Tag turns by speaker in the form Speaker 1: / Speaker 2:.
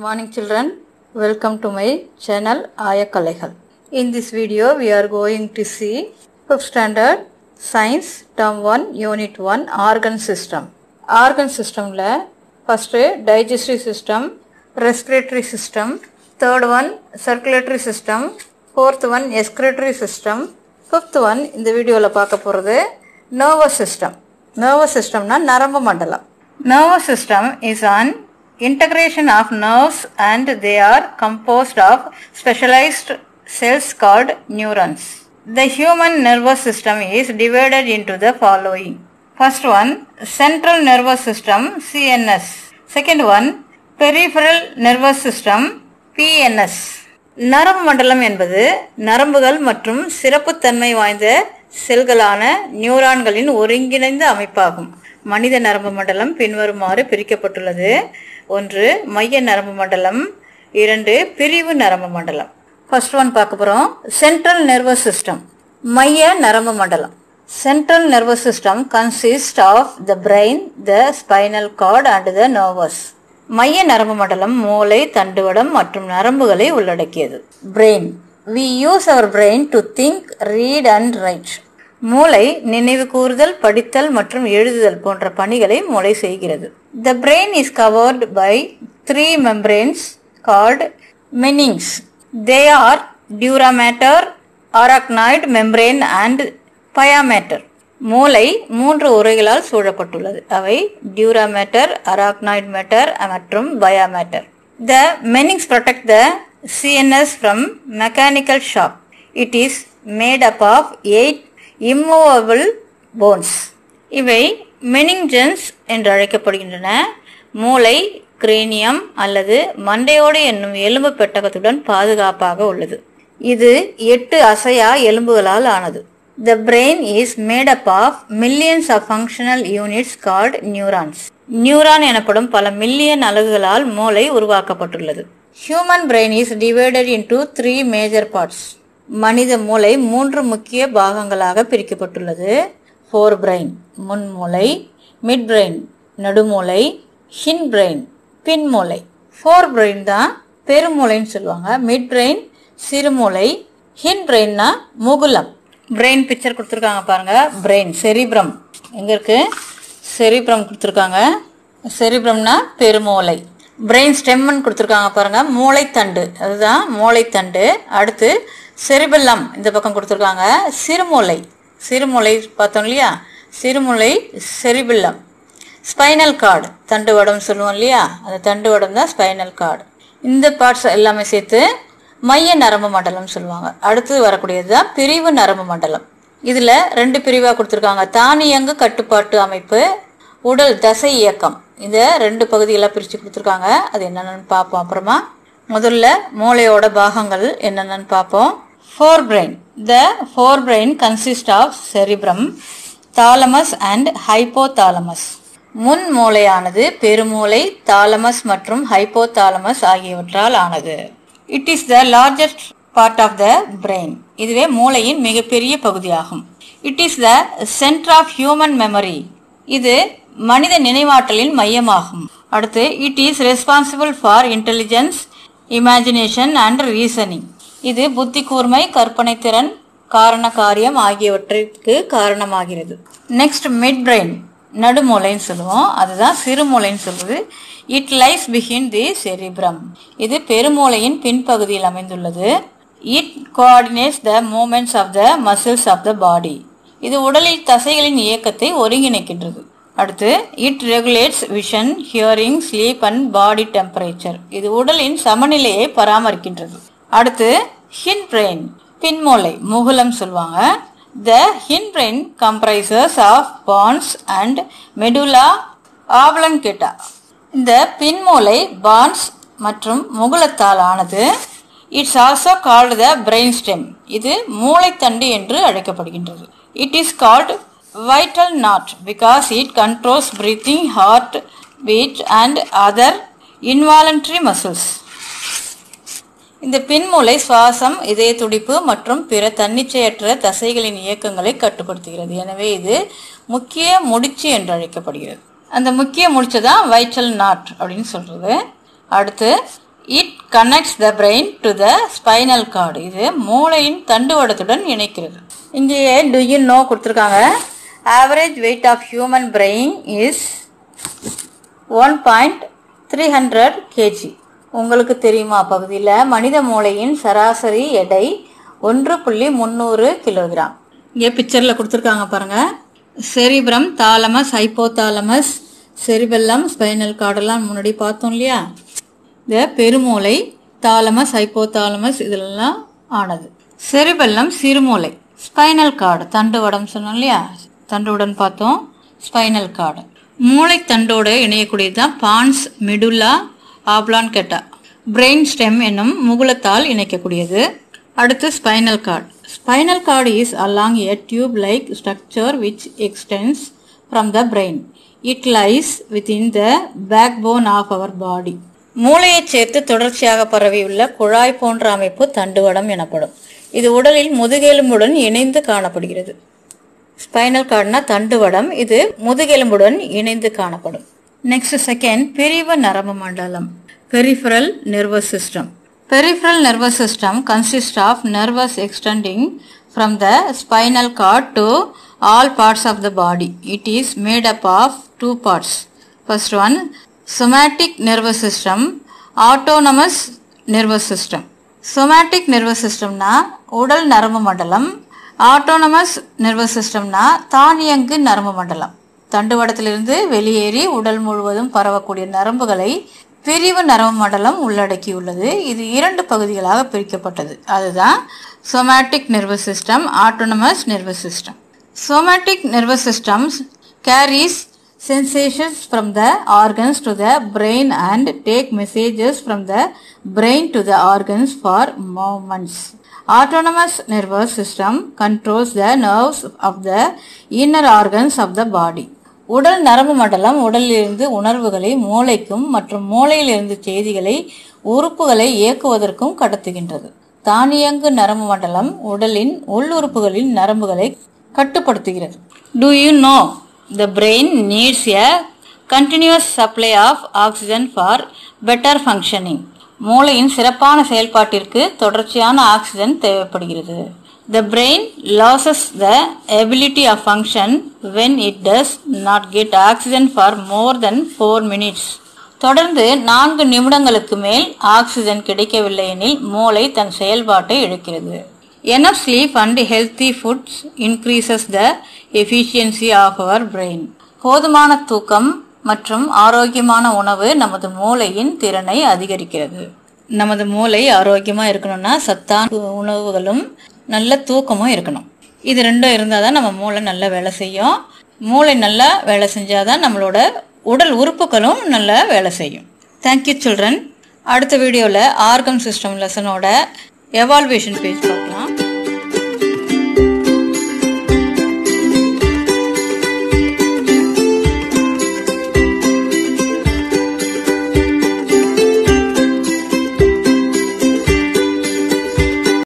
Speaker 1: morning children welcome to my channel Aya Kalaigal in this video we are going to see 5th standard science term 1 unit 1 organ system organ systemல first digestive system respiratory system third one circulatory system fourth one excretory system fifth one இந்த வீடியோவில் பார்க்க போகிறது nervous system nervous systemனா நரம்பு மண்டலம் nervous system is an integration of nerves and they are composed of specialized cells called neurons. The human nervous system is divided into the following. First one, central nervous system CNS. Second one, peripheral nervous system PNS. நரம்பு மண்டலம் என்பது நரம்புகள் மற்றும் சிறப்புத்தன்மை வாய்ந்த செல்களான நியூரான்களின் ஒருங்கிணைந்த அமைப்பாகும் மனித நரம்பு மண்டலம் பின்வருமாறு பிரிக்கப்பட்டுள்ளது ஒன்று மைய நரம்பு மண்டலம் இரண்டு பிரிவு நரம்பு மண்டலம் ஃபர்ஸ்ட் ஒன் பார்க்க போகிறோம் சென்ட்ரல் நர்வஸ் சிஸ்டம் மைய நரம்பு மண்டலம் central nervous system consist of the brain the spinal cord and the nervous மைய நரம்பு மண்டலம் மூளை தண்டுவடம் மற்றும் நரம்புகளை உள்ளடக்கியது brain we use our brain to think read and write மூளை நினைவு கூறுதல் படித்தல் மற்றும் எழுதுதல் போன்ற பணிகளை மூளை செய்கிறது the brain is covered by three membranes called meninges they are dura mater arachnoid membrane and pia mater மூளை மூன்று உரைகளால் சூழப்பட்டுள்ளது அவை டியூராமேட்டர் அராக்னாய்டு மேட்டர் மற்றும் pia mater the meninges protect the CNS from mechanical shock it is made up of eight immovable bones இவை meninges என்று அழைக்கப்படுகின்றன மூளை கிரேனியம் அல்லது மண்டையோடு என்னும் எலும்பு பெட்டகத்துடன் பாதுகாப்பாக உள்ளது இது எட்டு அசையா எலும்புகளால் ஆனது the brain is made up of millions of functional units called neurons neuron எனப்படும் பல மில்லியன் அலகுகளால் மூளை உருவாக்கப்பட்டுள்ளது human brain is divided into three major parts மனித மூளை மூன்று முக்கிய பாகங்களாக பிரிக்கப்பட்டுள்ளது ஃபோர் பிரெயின் முன்மூளை மிட் பிரெயின் நடுமூளை ஹின் பிரெயின் பின்மூளை ஃபோர் பிரெயின் தான் பெருமூளைன்னு சொல்லுவாங்க மிட் பிரெயின் சிறுமூளை ஹின் பிரெயின்னா முகுலம் பிரெயின் பிக்சர் கொடுத்துருக்காங்க பாருங்க பிரெயின் செரிப்ரம் எங்க இருக்கு செரிப்ரம் கொடுத்துருக்காங்க செரிப்ரம்னா பெருமூளை பிரெயின் ஸ்டெம்னு கொடுத்துருக்காங்க பாருங்க மூளைத்தண்டு அதுதான் மூளைத்தண்டு அடுத்து செரிபெல்லம் இந்த பக்கம் கொடுத்துருக்காங்க சிறுமூளை சிறுமூளை பார்த்தோம் இல்லையா சிறுமூளை செரிபெல்லம் ஸ்பைனல் கார்டு தண்டுவடம் சொல்லுவோம் இல்லையா அந்த தண்டுவடம் தான் ஸ்பைனல் கார்டு இந்த பார்ட்ஸ் எல்லாமே சேர்த்து மைய நரம்பு மண்டலம் சொல்லுவாங்க அடுத்து வரக்கூடியது தான் பிரிவு நரம்பு மண்டலம் இதில் ரெண்டு பிரிவாக கொடுத்துருக்காங்க தானியங்கு கட்டுப்பாட்டு அமைப்பு உடல் தசை இயக்கம் இந்த ரெண்டு பகுதிகளாக பிரித்து கொடுத்துருக்காங்க அது என்னென்னு பார்ப்போம் அப்புறமா முதல்ல மூளையோட பாகங்கள் என்னென்னு பார்ப்போம் forebrain the forebrain consist of cerebrum thalamus and hypothalamus முன் மூளையானது பெருமூளை தாலமஸ் மற்றும் ஹைப்போதாலமஸ் ஆகியவற்றால் ஆனது it is the largest part of the brain இதுவே மூளையின் மிகப்பெரிய பகுதியாகும் it is the centre of human memory இது மனித நினைவாற்றலின் மையமாகும் அடுத்து it is responsible for intelligence imagination and reasoning இது புத்தி கூர்மை கற்பனை திறன் காரண காரியம் ஆகியவற்றிற்கு காரணமாகிறது நெக்ஸ்ட் மிட் பிரெயின் நடுமூளைன்னு சொல்லுவோம் அதுதான் சிறுமூளைன்னு சொல்லுது it lies behind the cerebrum இது பெருமூளையின் பின்பகுதியில் அமைந்துள்ளது it coordinates the movements of the muscles of the body இது உடலில் தசைகளின் இயக்கத்தை ஒருங்கிணைக்கின்றது அடுத்து it regulates vision hearing sleep and body temperature இது உடலின் சமநிலையை பராமரிக்கின்றது அடுத்து ஹின் பிரெயின் பின்மூளை முகுலம் சொல்லுவாங்க the hindbrain comprises of pons and medulla oblongata இந்த பின்மூளை பான்ஸ் மற்றும் முகுலத்தால் ஆனது it's also called the brain stem இது மூளைத்தண்டு என்று அழைக்கப்படுகின்றது it is called vital knot because it controls breathing heart beat and other involuntary muscles இந்த பின்மூளை சுவாசம் இதய துடிப்பு மற்றும் பிற தன்னிச்சையற்ற தசைகளின் இயக்கங்களை கட்டுப்படுத்துகிறது எனவே இது முக்கிய முடிச்சு என்று அழைக்கப்படுகிறது அந்த முக்கிய முடிச்சு தான் வைட்டல் நாட் அப்படின்னு சொல்றது அடுத்து it connects the brain to the spinal cord இது மூளையின் தண்டுவடத்துடன் இணைக்கிறது இங்கேயே டு யூ நோ கொடுத்துருக்காங்க average weight of human brain is one point three hundred KG உங்களுக்கு தெரியுமா பகுதியில் மனித மூளையின் சராசரி எடை ஒன்று புள்ளி முந்நூறு கிலோகிராம் இங்கே பிக்சரில் கொடுத்துருக்காங்க பாருங்கள் cerebrum thalamus hypothalamus cerebellum spinal கார்டெல்லாம் முன்னாடி பார்த்தோம் இல்லையா இந்த பெருமூளை தாலமஸ் ஹைப்போதாலமஸ் இதெல்லாம் ஆனது செரிபெல்லம் சிறுமூளை ஸ்பைனல் கார்டு தண்டுவடம் சொன்னோம் இல்லையா தண்டுவடன் பார்த்தோம் ஸ்பைனல் கார்டு மூளை தண்டோடு இணையக்கூடியது தான் பான்ஸ் மிடுலா ஆப்லான் கெட்டா பிரெயின் ஸ்டெம் என்னும் முகுலத்தால் இணைக்கக்கூடியது அடுத்து spinal cord spinal cord is along a tube like structure which extends from the brain it lies within the backbone of our body மூளையைச் சேர்த்து தொடர்ச்சியாக பரவியுள்ள குழாய் போன்ற அமைப்பு தண்டுவடம் எனப்படும் இது உடலில் முதுகெலும்புடன் இணைந்து காணப்படுகிறது ஸ்பைனல் கார்டுனா தண்டுவடம் இது முதுகெலும்புடன் இணைந்து காணப்படும் நெக்ஸ்ட் செகண்ட் பிரிவு நரம்பு மண்டலம் peripheral nervous system peripheral nervous system consist of nerves extending from the spinal cord to all parts of the body it is made up of two parts first one somatic nervous system autonomous nervous system somatic nervous systemனா உடல் நரம்பு மண்டலம் autonomous nervous சிஸ்டம்னா தானியங்கு நரம்பு மண்டலம் தண்டுவடத்திலிருந்து வெளியேறி உடல் முழுவதும் பரவக்கூடிய நரம்புகளை பிரிவு நரம்பு மண்டலம் உள்ளடக்கியுள்ளது இது இரண்டு பகுதிகளாக பிரிக்கப்பட்டது அதுதான் somatic nervous system autonomous nervous system somatic nervous systems carries sensations from the organs to the brain and take messages from the brain to the organs for movements. Autonomous nervous system controls the nerves of the inner organs of the body. உடல் நரம்பு மண்டலம் உடலிலிருந்து உணர்வுகளை மூளைக்கும் மற்றும் மூளையிலிருந்து செய்திகளை உறுப்புகளை இயக்குவதற்கும் கடத்துகின்றது தானியங்கு நரம்பு மண்டலம் உடலின் உள்ளுறுப்புகளின் நரம்புகளை கட்டுப்படுத்துகிறது do you know the brain needs a continuous supply of oxygen for better functioning மூளையின் சிறப்பான செயல்பாட்டிற்கு தொடர்ச்சியான ஆக்சிஜன் தேவைப்படுகிறது the brain loses the ability of function when it does not get oxygen for more than 4 minutes தொடர்ந்து நான்கு நிமிடங்களுக்கு மேல் oxygen கிடைக்கவில்லை எனில் மூளை தன் செயல்பாட்டை இழக்கிறது Enough sleep and healthy foods increases the efficiency of our brain. போதுமான தூக்கம் மற்றும் ஆரோக்கியமான உணவு நமது மூளையின் திறனை அதிகரிக்கிறது நமது மூளை ஆரோக்கியமாக இருக்கணும்னா சத்தான உணவுகளும் நல்ல தூக்கமும் இருக்கணும் இது ரெண்டும் இருந்தால் தான் நம்ம மூளை நல்லா வேலை செய்யும் மூளை நல்லா வேலை செஞ்சால் தான் நம்மளோட உடல் உறுப்புகளும் நல்லா வேலை செய்யும் தேங்க்யூ சில்ட்ரன் அடுத்த வீடியோவில் ஆர்கன் சிஸ்டம் லெசனோட எவால்வேஷன் பேஜ் பார்க்கலாம்